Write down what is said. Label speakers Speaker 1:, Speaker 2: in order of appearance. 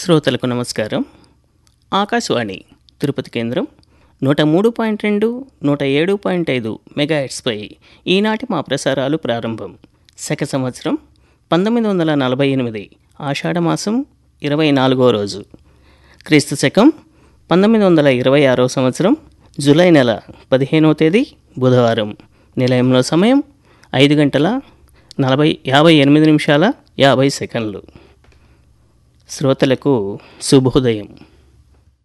Speaker 1: శ్రోతలకు నమస్కారం ఆకాశవాణి తిరుపతి కేంద్రం నూట మూడు పాయింట్ రెండు నూట ఏడు పాయింట్ ఐదు మెగాహెట్స్పై ఈనాటి మా ప్రసారాలు ప్రారంభం శక సంవత్సరం పంతొమ్మిది వందల నలభై ఎనిమిది ఆషాఢమాసం ఇరవై నాలుగో రోజు క్రీస్తు శకం పంతొమ్మిది వందల ఇరవై ఆరో సంవత్సరం జూలై నెల పదిహేనవ తేదీ బుధవారం నిలయంలో సమయం ఐదు గంటల నలభై యాభై ఎనిమిది నిమిషాల యాభై సెకండ్లు శ్రోతలకు శుభోదయం